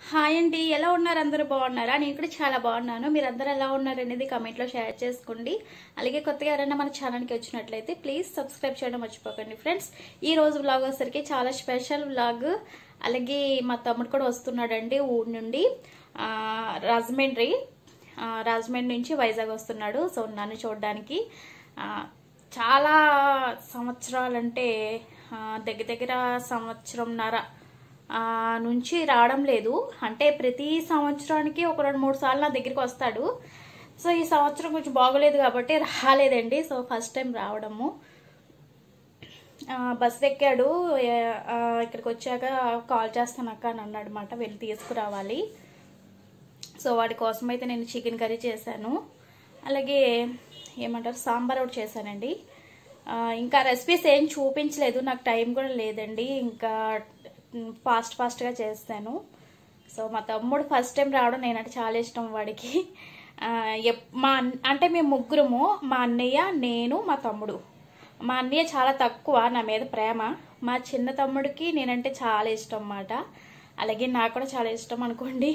hi అండి ఎలా ఉన్నారు అందరూ బాగున్నారా నేను కూడా చాలా బాగున్నాను మీరు అందరూ ఎలా ఉన్నారు అనేది కమెంట్లో షేర్ చేసుకోండి అలాగే కొత్తగా ఎవరైనా మన ఛానల్కి వచ్చినట్లయితే ప్లీజ్ సబ్స్క్రైబ్ చేయడం మర్చిపోకండి ఫ్రెండ్స్ ఈ రోజు వ్లాగ్ వచ్చేసరికి చాలా స్పెషల్ వ్లాగ్ అలాగే మా తమ్ముడు కూడా వస్తున్నాడండి ఊరి నుండి ఆ, రాజమండ్రి ఆ, రాజమండ్రి నుంచి వైజాగ్ వస్తున్నాడు సో నన్ను చూడడానికి ఆ, చాలా సంవత్సరాలంటే ఆ, దగ్గర దగ్గర సంవత్సరంన్నర ఆ, నుంచి రావడం లేదు అంటే ప్రతి సంవత్సరానికి ఒక రెండు మూడు సార్లు నా దగ్గరికి వస్తాడు సో ఈ సంవత్సరం కొంచెం బాగోలేదు కాబట్టి రాలేదండి సో ఫస్ట్ టైం రావడము ఆ, బస్ ఎక్కాడు ఏ- ఆ, ఇక్కడికి వచ్చాక కాల్ చేస్తాను అక్క అని అన్నాడు అనమాట వెళ్ళి తీసుకురావాలి సో వాడి కోసం అయితే నేను చికెన్ కర్రీ చేశాను అలాగే ఏమంటారు సాంబార్ ఒకటి చేశానండి ఆ, ఇంకా రెసిపీస్ ఏం చూపించలేదు నాకు టైం కూడా లేదండి ఇంకా ఫాస్ట్ ఫాస్ట్గా చేస్తాను సో మా తమ్ముడు ఫస్ట్ టైం రావడం నేనంటే చాలా ఇష్టం వాడికి ఆ, ఎప్- మా అన్- అంటే మేము ముగ్గురము మా అన్నయ్య నేను మా తమ్ముడు మా అన్నయ్య చాలా తక్కువ నా మీద ప్రేమ మా చిన్న తమ్ముడికి నేనంటే చాలా ఇష్టం అన్నమాట అలాగే నాకు కూడా చాలా ఇష్టం అనుకోండి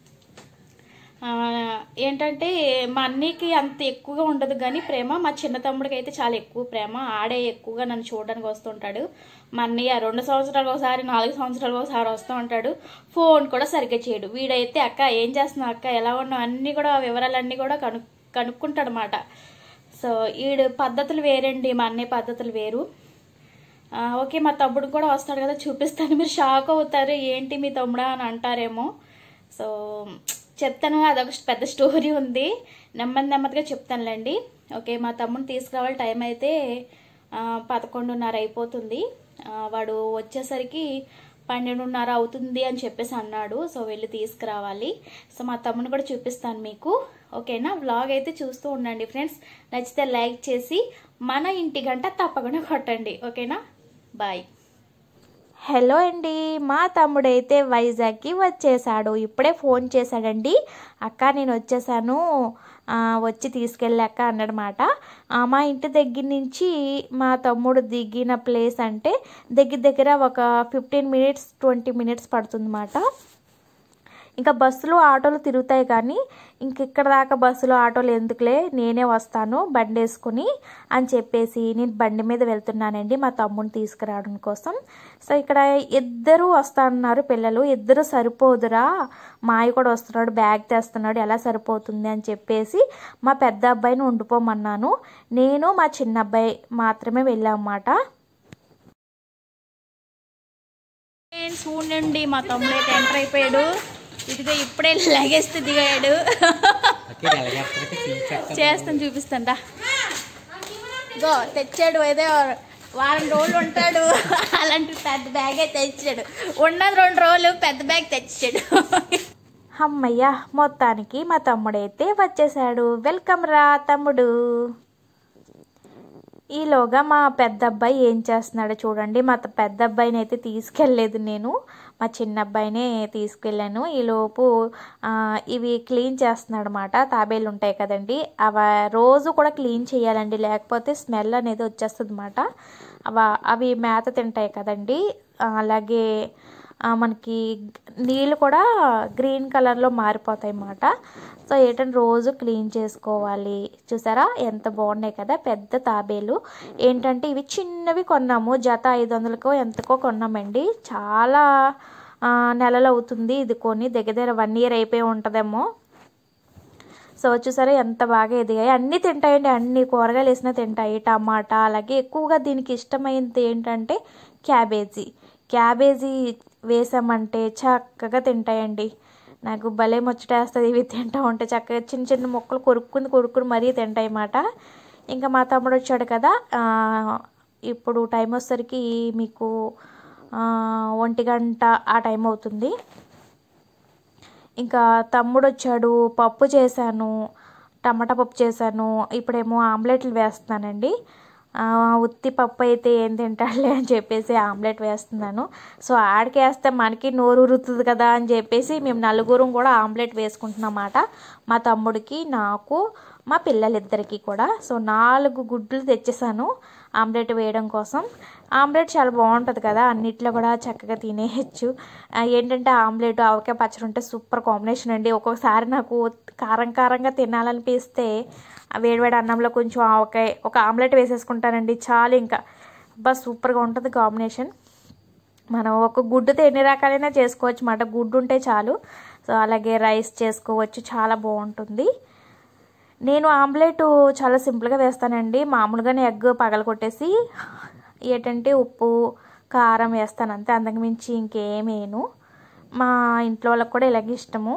ఆ, ఏంటంటే మా అన్నయ్యకి అంత ఎక్కువగా ఉండదు కానీ ప్రేమ మా చిన్న తమ్ముడికి అయితే చాలా ఎక్కువ ప్రేమ ఆడే ఎక్కువగా నన్ను చూడడానికి వస్తుంటాడు మా అన్నయ్య రెండు సంవత్సరాలకు ఒకసారి నాలుగు సంవత్సరాలకు ఒకసారి వస్తూ ఉంటాడు ఫోన్ కూడా సరిగ్గా చేయడు వీడైతే అక్క ఏం చేస్తున్నావు అక్క ఎలా ఉన్నావు అన్నీ కూడా వివరాలన్నీ కూడా కను కనుక్కుంటాడు అనమాట సో వీడు పద్ధతులు వేరండి మా అన్నయ్య పద్ధతులు వేరు ఆ, ఓకే మా తమ్ముడు కూడా వస్తాడు కదా చూపిస్తాను మీరు షాక్ అవుతారు ఏంటి మీ తమ్ముడా అని అంటారేమో సో చెప్తాను అదొక పెద్ద స్టోరీ ఉంది నెమ్మది నెమ్మదిగా చెప్తానులేండి ఓకే మా తమ్ముడిని తీసుకురావాలి టైం అయితే ఆ, పదకొండున్నర అయిపోతుంది ఆ, వాడు వచ్చేసరికి పన్నెండున్నర అవుతుంది అని చెప్పేసి అన్నాడు సో వెళ్ళి తీసుకురావాలి సో మా తమ్ముని కూడా చూపిస్తాను మీకు ఓకేనా వ్లాగ్ అయితే చూస్తూ ఉండండి ఫ్రెండ్స్ నచ్చితే లైక్ చేసి మన ఇంటి గంట తప్పకుండా కొట్టండి ఓకేనా బాయ్ హలో అండి మా తమ్ముడైతే వైజాగ్కి వచ్చేసాడు ఇప్పుడే ఫోన్ చేశాడండి అక్క నేను వచ్చేసాను ఆ, వచ్చి తీసుకెళ్ళాక అన్నాడనమాట మా ఇంటి దగ్గర నుంచి మా తమ్ముడు దిగిన ప్లేస్ అంటే దగ్గర దగ్గర ఒక ఫిఫ్టీన్ మినిట్స్ ట్వంటీ మినిట్స్ పడుతుందన్నమాట ఇంకా బస్సులు ఆటోలు తిరుగుతాయి కానీ ఇంక ఇక్కడ దాకా బస్సులు ఆటోలు ఎందుకులే నేనే వస్తాను బండి వేసుకుని అని చెప్పేసి నేను బండి మీద వెళ్తున్నానండి మా తమ్ముడిని తీసుకురావడం కోసం సో ఇక్కడ ఇద్దరు వస్తున్నారు పిల్లలు ఇద్దరు సరిపోదురా మాయ కూడా వస్తున్నాడు బ్యాగ్ తెస్తున్నాడు ఎలా సరిపోతుంది అని చెప్పేసి మా పెద్ద అబ్బాయిని ఉండిపోమన్నాను నేను మా చిన్న అబ్బాయి మాత్రమే వెళ్ళామన్నమాట ఫ్రెండ్స్ ఉండండి మా తమ్ముడు అయితే ఎంటర్ అయిపోయాడు ఇదిగో ఇప్పుడే లగేస్తే దిగాడు ఓకే ఎలాగేస్తారంటే చూపించాక చేస్తాను చూపిస్తాను రా గో తెచ్చాడు ఏదో వారం రోజులు ఉంటాడు అలాంటి పెద్ద బ్యాగే తెచ్చాడు ఉన్నది రెండు రోజులు పెద్ద బ్యాగ్ తెచ్చాడు అమ్మయ్య మొత్తానికి మా తమ్ముడైతే వచ్చేసాడు వెల్కమ్ రా తమ్ముడు ఈలోగా మా పెద్ద అబ్బాయి ఏం చేస్తున్నాడో చూడండి మా త- పెద్ద అబ్బాయిని అయితే తీసుకెళ్ళలేదు నేను మా చిన్న అబ్బాయినే తీసుకెళ్ళాను ఈలోపు ఆ, ఇవి క్లీన్ చేస్తున్నాడు అనమాట తాబేలు ఉంటాయి కదండి అవి రోజు కూడా క్లీన్ చేయాలండి లేకపోతే స్మెల్ అనేది వచ్చేస్తుంది అనమాట అవ అవి మేత తింటాయి కదండి ఆ, అలాగే ఆ, మనకి నీళ్ళు కూడా గ్రీన్ కలర్లో మారిపోతాయి అన్నమాట సో ఏంటంటే రోజు క్లీన్ చేసుకోవాలి చూసారా ఎంత బాగున్నాయి కదా పెద్ద తాబేలు ఏంటంటే ఇవి చిన్నవి కొన్నాము జత ఐదు వందలకో ఎంతకో కొన్నామండి చాలా ఆ, నెలలు అవుతుంది ఇది కొని దగ్గర దగ్గర వన్ ఇయర్ అయిపోయి ఉంటుందేమో సో చూసారా ఎంత బాగా ఎదిగాయి అన్నీ తింటాయండి అన్ని కూరగాయలు వేసినా తింటాయి టమాటా అలాగే ఎక్కువగా దీనికి ఇష్టమైనది ఏంటంటే క్యాబేజీ క్యాబేజీ వేసామంటే చక్కగా తింటాయండి నాకు భలే ముచ్చటేస్తుంది ఇవి తింటా ఉంటే చక్కగా చిన్న చిన్న ముక్కలు కొరుక్కుని కొరుక్కుని మరీ తింటాయి అన్నమాట ఇంకా మా తమ్ముడు వచ్చాడు కదా ఆ, ఇప్పుడు టైం వచ్చేసరికి మీకు ఆ, ఒంటి గంట ఆ టైం అవుతుంది ఇంకా తమ్ముడు వచ్చాడు పప్పు చేశాను టమాటా పప్పు చేశాను ఇప్పుడేమో ఆమ్లెట్లు వేస్తున్నానండి ఆ, ఉత్తి పప్పు అయితే ఏం తింటాడులే అని చెప్పేసి ఆమ్లెట్ వేస్తున్నాను సో ఆడికి వేస్తే మనకి నోరు ఉరుతుంది కదా అని చెప్పేసి మేము నలుగురం కూడా ఆమ్లెట్ వేసుకుంటున్నమాట మా తమ్ముడికి నాకు మా పిల్లలిద్దరికీ కూడా సో నాలుగు గుడ్లు తెచ్చేసాను ఆమ్లెట్ వేయడం కోసం ఆమ్లెట్ చాలా బాగుంటుంది కదా అన్నిట్లో కూడా చక్కగా తినేయచ్చు ఆ, ఏంటంటే ఆమ్లెట్ ఆవకాయ పచ్చడి ఉంటే సూపర్ కాంబినేషన్ అండి ఒక్కొక్కసారి నాకు కారం కారంగా తినాలనిపిస్తే ఆ వేడివేడి అన్నంలో కొంచెం ఆవకాయ ఒక ఆమ్లెట్ వేసేసుకుంటానండి చాలు ఇంకా బా సూపర్గా ఉంటుంది కాంబినేషన్ మనం ఒక గుడ్డుతో ఎన్ని రకాలైనా చేసుకోవచ్చు మాట గుడ్డు ఉంటే చాలు సో అలాగే రైస్ చేసుకోవచ్చు చాలా బాగుంటుంది నేను ఆమ్లెట్ చాలా సింపుల్గా వేస్తానండి మామూలుగానే ఎగ్ పగలగొట్టేసి ఏంటంటే ఉప్పు కారం వేస్తాను అంతే అంతకు మించి ఇంకేం వేయను మా ఇంట్లో వాళ్ళకి కూడా ఇలాగే ఇష్టము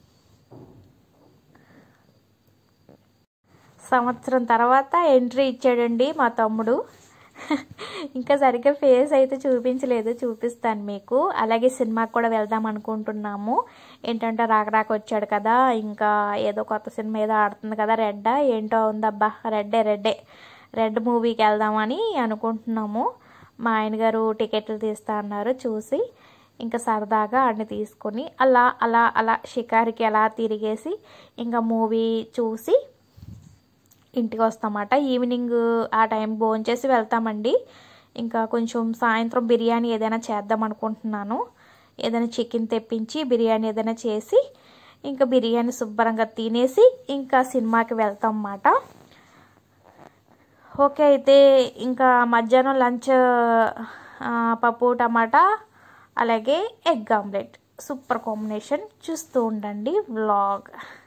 సంవత్సరం తర్వాత ఎంట్రీ ఇచ్చాడండి మా తమ్ముడు ఇంకా సరిగ్గా ఫేస్ అయితే చూపించలేదు చూపిస్తాను మీకు అలాగే సినిమాకి కూడా వెళ్దాం అనుకుంటున్నాము ఏంటంటే రాక రాక వచ్చాడు కదా ఇంకా ఏదో కొత్త సినిమా ఏదో ఆడుతుంది కదా రెడ్ ఏంటో ఉందబ్బా రెడ్డే రెడ్డే రెడ్ మూవీకి వెళ్దామని అనుకుంటున్నాము మా ఆయన గారు టికెట్లు తీస్తా అన్నారు చూసి ఇంకా సరదాగా ఆడిని తీసుకొని అలా అలా అలా షికారికి అలా తిరిగేసి ఇంకా మూవీ చూసి ఇంటికి వస్తామన్నమాట ఈవినింగ్ ఆ టైం భోంచేసి వెళ్తామండి ఇంకా కొంచెం సాయంత్రం బిర్యానీ ఏదైనా చేద్దాం అనుకుంటున్నాను ఏదైనా చికెన్ తెప్పించి బిర్యానీ ఏదైనా చేసి ఇంకా బిర్యానీ శుభ్రంగా తినేసి ఇంకా సినిమాకి వెళ్తాం అన్నమాట ఓకే అయితే ఇంకా మధ్యాహ్నం లంచ్ ఆ, పప్పు టమాటా అలాగే ఎగ్ ఆమ్లెట్ సూపర్ కాంబినేషన్ చూస్తూ ఉండండి వ్లాగ్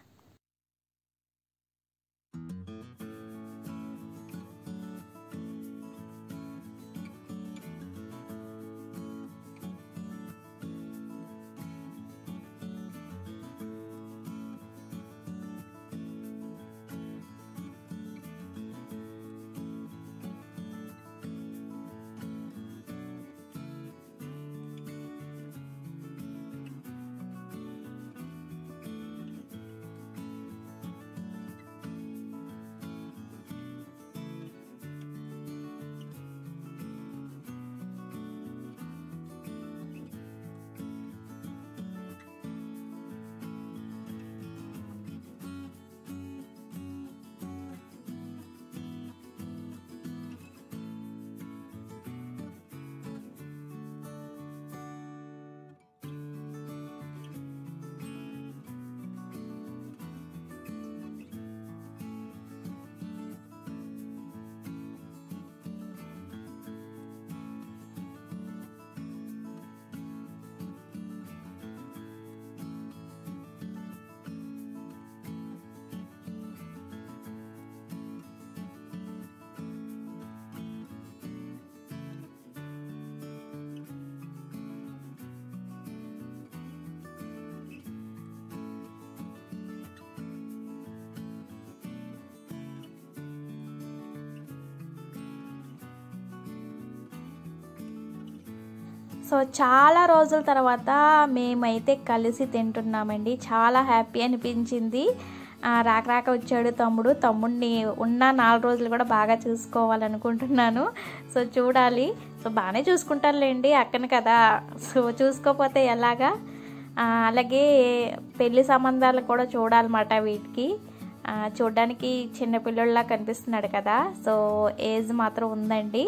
సో చాలా రోజుల తర్వాత మేమైతే కలిసి తింటున్నామండి చాలా హ్యాపీ అనిపించింది ఆ, రాక రాక వచ్చాడు తమ్ముడు తమ్ముడిని ఉన్న నాలుగు రోజులు కూడా బాగా చూసుకోవాలనుకుంటున్నాను సో చూడాలి సో బాగానే చూసుకుంటారులేండి అక్కను కదా సో చూసుకోకపోతే ఎలాగా ఆ, అలాగే పెళ్లి సంబంధాలు కూడా చూడాలన్నమాట వీటికి ఆ, చూడ్డానికి చిన్నపిల్లల్లా కనిపిస్తున్నాడు కదా సో ఏజ్ మాత్రం ఉందండి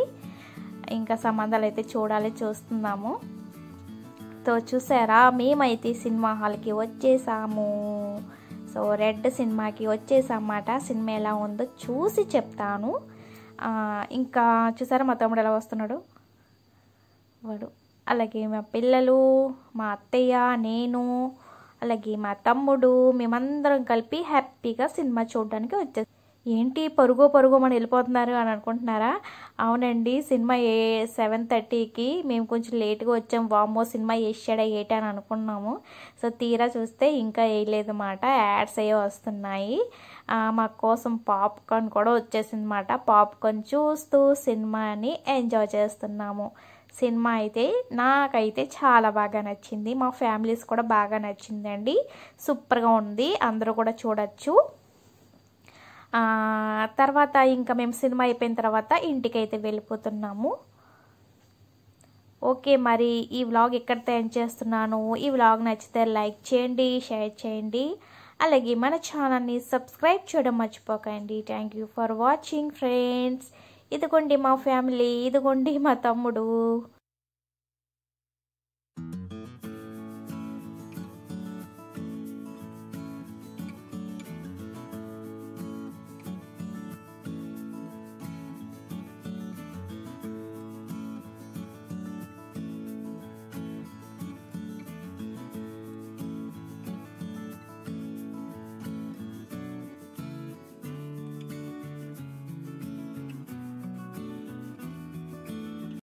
ఇంకా సంబంధాలు అయితే చూడాలి చూస్తున్నాము సో చూసారా మేమైతే సినిమా హాల్కి వచ్చేసాము సో రెడ్ సినిమాకి వచ్చేసామాట సినిమా ఎలా ఉందో చూసి చెప్తాను ఆ, ఇంకా చూసారా మా తమ్ముడు ఎలా వస్తున్నాడు వాడు అలాగే మా పిల్లలు మా అత్తయ్య నేను అలాగే మా తమ్ముడు మేమందరం కలిపి హ్యాపీగా సినిమా చూడడానికి వచ్చే ఏంటి పరుగు పరుగు మనం వెళ్ళిపోతున్నారు అని అనుకుంటున్నారా అవునండి సినిమా ఏ సెవెన్ థర్టీకి మేము కొంచెం లేట్గా వచ్చాం వామో సినిమా వేసాడా ఏటా అని అనుకున్నాము సో తీరా చూస్తే ఇంకా వేయలేదు మాట యాడ్స్ అయ్యే వస్తున్నాయి ఆ, మా కోసం పాప్కార్న్ కూడా వచ్చేసింది మాట పాప్కార్న్ చూస్తూ సినిమాని ఎంజాయ్ చేస్తున్నాము సినిమా అయితే నాకైతే చాలా బాగా నచ్చింది మా ఫ్యామిలీస్ కూడా బాగా నచ్చిందండి సూపర్గా ఉంది అందరూ కూడా చూడొచ్చు ఆ, తర్వాత ఇంకా మేము సినిమా అయిపోయిన తర్వాత ఇంటికైతే వెళ్ళిపోతున్నాము ఓకే మరి ఈ వ్లాగ్ ఎక్కడితో ఎండ్ చేస్తున్నాను ఈ వ్లాగ్ నచ్చితే లైక్ చేయండి షేర్ చేయండి అలాగే మన ఛానల్ని సబ్స్క్రైబ్ చేయడం మర్చిపోకండి thank you for watching friends ఇదిగోండి మా ఫ్యామిలీ ఇదిగోండి మా తమ్ముడు